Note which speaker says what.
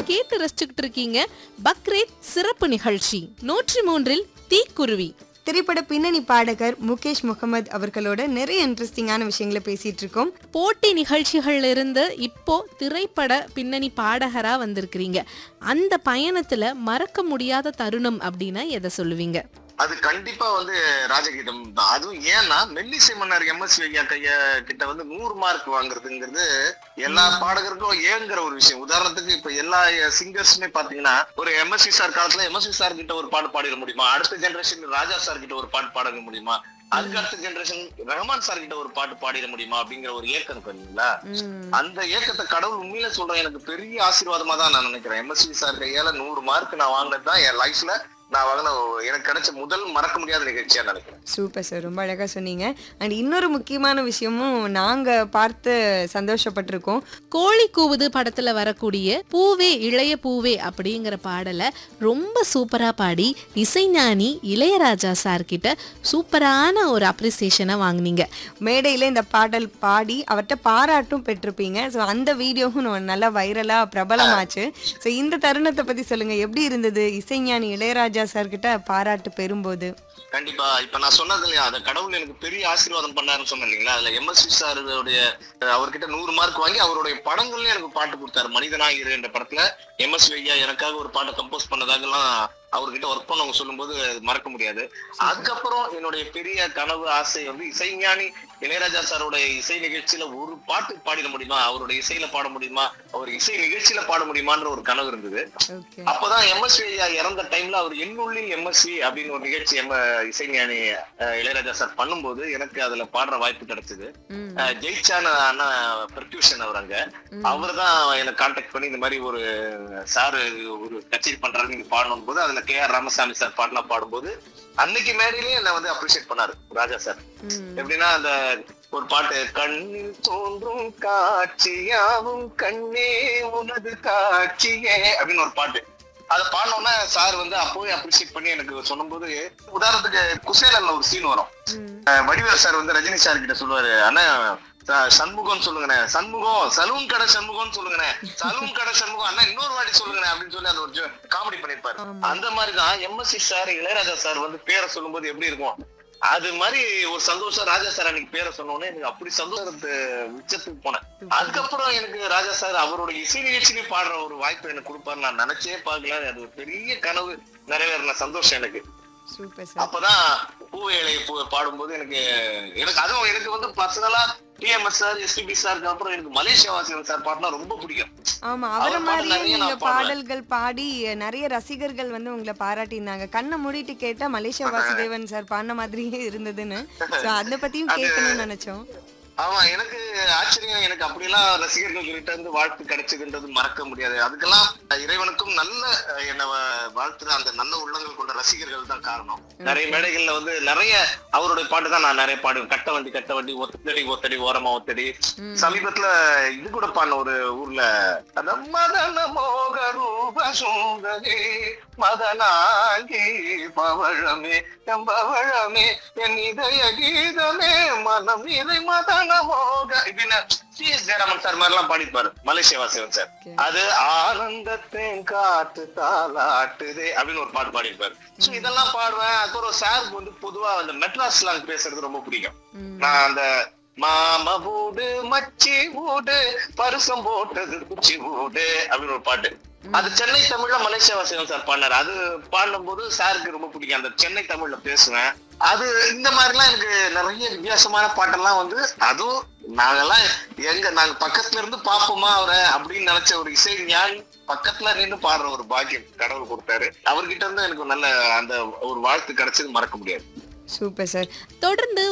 Speaker 1: கேட்டு ரசிச்சுக்கிட்டு இருக்கீங்க பக்ரீத் சிறப்பு நிகழ்ச்சி நூற்றி மூன்றில் தீக்குருவி
Speaker 2: திரைப்பட பின்னணி பாடகர் முகேஷ் முகமது அவர்களோட நிறைய இன்ட்ரெஸ்டிங்கான விஷயங்களை பேசிட்டு இருக்கோம்
Speaker 1: போட்டி நிகழ்ச்சிகள்ல இருந்து இப்போ திரைப்பட பின்னணி பாடகரா வந்திருக்கிறீங்க அந்த பயணத்துல மறக்க முடியாத தருணம் அப்படின்னா எதை சொல்லுவீங்க
Speaker 3: அது கண்டிப்பா வந்து ராஜகீதம் தான் அதுவும் ஏன்னா மெல்லிசை மன்னர் எம் எஸ் ஐயா கைய கிட்ட வந்து நூறு மார்க் வாங்குறதுங்கிறது எல்லா பாடகருக்கும் ஏங்குற ஒரு விஷயம் உதாரணத்துக்கு இப்ப எல்லா சிங்கர்ஸுமே பாத்தீங்கன்னா ஒரு எம்எஸ்சி சார் காலத்துல எம்எஸ்சி சார் கிட்ட ஒரு பாட்டு பாடிட முடியுமா அடுத்த ஜெனரேஷன் ராஜா சார் கிட்ட ஒரு பாட்டு பாட முடியுமா அதுக்கு அடுத்த ஜெனரேஷன் ரஹ்மான் சார் கிட்ட ஒரு பாட்டு பாடிட முடியுமா அப்படிங்கிற ஒரு ஏக்கம் இருக்கு இல்லைங்களா
Speaker 2: ம்,
Speaker 3: அந்த ஏக்கத்தை கடவுள் உண்மையில சொல்றேன் எனக்கு பெரிய ஆசீர்வாதமா தான் நான் நினைக்கிறேன் எம்எஸ்சி சார் கையால நூறு மார்க் நான் வாங்கினது தான் என் லைஃப்ல நான் வாங்கின ஒரு- எனக்கு கிடைச்ச முதல் மறக்க முடியாத நிகழ்ச்சியா நினைக்கிறேன்
Speaker 2: சூப்பர் சார் ரொம்ப அழகா சொன்னீங்க அண்ட் இன்னொரு முக்கியமான விஷயமும் நாங்க பார்த்து சந்தோஷப்பட்டிருக்கோம்
Speaker 1: கோழி கூவுது படத்துல வரக்கூடிய பூவே இளைய பூவே அப்படிங்கிற பாடலை ரொம்ப சூப்பரா பாடி இசைஞானி இளையராஜா சார் கிட்ட சூப்பரான ஒரு அப்ரிசியேஷனை வாங்குனீங்க
Speaker 2: மேடையில இந்த பாடல் பாடி அவர்கிட்ட பாராட்டும் பெற்றிருப்பீங்க ஸோ அந்த வீடியோவும் நல்லா வைரலா பிரபலமாச்சு ஸோ இந்த தருணத்தை பத்தி சொல்லுங்க எப்படி இருந்தது இசைஞானி இளையராஜா சார் கிட்ட பாராட்டு பெறும்போது
Speaker 3: கண்டிப்பா இப்ப நான் சொன்னது இல்லையா அந்த கடவுள் எனக்கு பெரிய ஆசீர்வாதம் பண்ணாருன்னு சொன்னேன் இல்லைங்களா அதுல எம்எஸ்வி சாருடைய அவர்கிட்ட நூறு மார்க் வாங்கி அவருடைய படங்கள்லயும் எனக்கு பாட்டு கொடுத்தாரு மனிதனாயிரு என்ற படத்துல எம்எஸ்வி ஐயா எனக்காக ஒரு பாட்டை கம்போஸ் பண்ணதாகலாம் அவர்கிட்ட ஒர்க் பண்ணவங்க சொல்லும்போது அது மறக்க முடியாது அதுக்கப்புறம் என்னுடைய பெரிய கனவு ஆசை வந்து இசைஞானி இளையராஜா சாரோட இசை நிகழ்ச்சியில ஒரு பாட்டு பாடிட முடியுமா அவருடைய இசையில பாட முடியுமா அவர் இசை நிகழ்ச்சியில பாட முடியுமான்ற ஒரு கனவு இருந்தது
Speaker 2: ஓகே
Speaker 3: அப்பதான் எம்எஸ்வி ஐயா இறந்த டைம்ல அவர் என்னுள்ளில் எம்எஸ்வி அப்படின்னு ஒரு நிகழ்ச்சி எம் இசைஞானி அஹ், இளையராஜா சார் பண்ணும்போது எனக்கு அதுல பாடுற வாய்ப்பு கிடைச்சது
Speaker 2: ம்
Speaker 3: அஹ், ஜெயிச்சான அண்ணா பெர்க்யூஷன் அவர் அங்க அவர் தான் எனக்கு கான்டாக்ட் பண்ணி இந்த மாதிரி ஒரு சார் ஒரு கச்சேரி பண்றாரு நீங்க பாடணும் போது அதுல கே ஆர் ராமசாமி சார் பாடலாம் பாடும்போது அன்னைக்கு மேடையிலேயே என்ன வந்து அப்ரிஷியேட் பண்ணாரு ராஜா சார்
Speaker 2: ம்
Speaker 3: எப்படின்னா அந்த ஒரு பாட்டு கண்ணில் தோன்றும் காட்சியாவும் கண்ணே உனது காட்சியே அப்படின்னு ஒரு பாட்டு அதை பாடினோன்னா சார் வந்து அப்போவே அப்ரிஷியேட் பண்ணி எனக்கு சொல்லும்போது உதாரணத்துக்கு குசேலன்ல ஒரு சீன் வரும்
Speaker 2: ம்
Speaker 3: அஹ் வடிவேல் சார் வந்து ரஜினி சார் கிட்ட சொல்லுவாரு அண்ணா ச- சண்முகம் சொல்லுங்கண்ணே சண்முகம் சலூன் கடை சண்முகம் சொல்லுங்கண்ணே சலூன் கடை சண்முகம் அண்ணா இன்னொரு வாட்டி சொல்லுங்கண்ணே அப்படின்னு சொல்லி அந்த ஒரு காமெடி பண்ணிருப்பாரு
Speaker 2: ஆமா.
Speaker 3: அந்த மாதிரிதான் எம்எஸ்சி சார் இளையராஜா சார் வந்து பேரை சொல்லும்போது எப்படி இருக்கும் அது மாதிரி ஒரு சந்தோஷம் ராஜா சார் அன்னைக்கு பேரை சொன்னோன்னே எனக்கு அப்படி சந்தோஷத்து உச்சத்துக்கு போனேன் அதுக்கப்புறம் எனக்கு ராஜா சார் அவரோட இசை நிகழ்ச்சியிலே பாடுற ஒரு வாய்ப்பு எனக்கு கொடுப்பாரு நான் நினைச்சே பார்க்கல அது ஒரு பெரிய கனவு நிறைவேறின சந்தோஷம் எனக்கு
Speaker 2: சூப்பர் சார்
Speaker 3: அப்பதான் பூவேலையை பூ பாடும்போது எனக்கு எனக்கு அதுவும் எனக்கு வந்து பர்சனலா டிஎம்எஸ் சார் எஸ்பிபி சாருக்கு அப்புறம் எனக்கு மலேசியா வாசிகள் சார் பாட்டுனா ரொம்ப பிடிக்கும்
Speaker 2: ஆமா அவரை
Speaker 3: அவர் பாட்டு
Speaker 2: மாதிரியே
Speaker 3: நிறைய
Speaker 2: நீங்க
Speaker 3: நான் பாடுவேன்.
Speaker 2: பாடல்கள் பாடி நிறைய ரசிகர்கள் வந்து உங்களை பாராட்டியிருந்தாங்க கண்ணை மூடிட்டு கேட்டா மலேசியா வாசுதேவன் சார் பாடின மாதிரியே இருந்ததுன்னு சோ அதை பத்தியும் கேட்கணும்னு நினைச்சோம்
Speaker 3: ஆமா எனக்கு ஆச்சரியம் எனக்கு அப்படியெல்லாம் ரசிகர்கள் கிட்ட இருந்து வாழ்த்து கிடைச்சதுன்றது மறக்க முடியாது அதுக்கெல்லாம் இறைவனுக்கும் நல்ல அஹ், என்ன வ- வாழ்த்துற அந்த நல்ல உள்ளங்கள் கொண்ட ரசிகர்கள் தான் காரணம் நிறைய மேடைகள்ல வந்து நிறைய அவருடைய பாட்டு தான் நான் நிறைய பாடுவேன் கட்ட வண்டி கட்ட வண்டி ஒத்தடி ஒத்தடி ஓரமா ஒத்தடி
Speaker 2: ம்.
Speaker 3: சமீபத்துல இது கூட பாடின ஒரு ஊர்ல அந்த மதன மோக ரூப சுந்தரே மதனாங்கி பவழமே பவழமே என் இதய கீதமே மனம் இதை மதன மோக இப்படின்னு சி எஸ் ஜெயராமன் சார் மாதிரி எல்லாம் பாடிப்பாரு மலேசியா வாசவன் சார்
Speaker 2: Okay.
Speaker 3: அது ஆனந்தத்தின் காத்து தாலாட்டுதே அப்படின்னு ஒரு பாட்டு பாடியிருப்பாரு சோ இதெல்லாம் பாடுவேன் அப்புறம் சாருக்கு வந்து பொதுவா அந்த மெட்ராஸ் ஸ்லாங் பேசுறது ரொம்ப பிடிக்கும்
Speaker 2: ம்.
Speaker 3: நான் அந்த மாம வீடு மச்சி வீடு பருசம் போட்டது குச்சி வீடு அப்படின்னு ஒரு பாட்டு அது சென்னை தமிழ்ல மலேசியா வாசகம் சார் பாடினாரு அது பாடும்போது சாருக்கு ரொம்ப பிடிக்கும் அந்த சென்னை தமிழ்ல பேசுவேன் அது இந்த மாதிரிலாம் எனக்கு நிறைய வித்தியாசமான பாட்டெல்லாம் வந்து அதுவும் நாங்கெல்லாம் எங்க நாங்க பக்கத்துல இருந்து பாப்போமா அவரை அப்படின்னு நினைச்ச ஒரு இசை ஞானி பக்கத்துல நின்று பாடுற ஒரு பாக்கியம் கடவுள் கொடுத்தாரு அவர்கிட்ட இருந்து எனக்கு நல்ல அந்த ஒரு வாழ்த்து கிடைச்சது மறக்க முடியாது
Speaker 2: சூப்பர் சார்
Speaker 1: தொடர்ந்து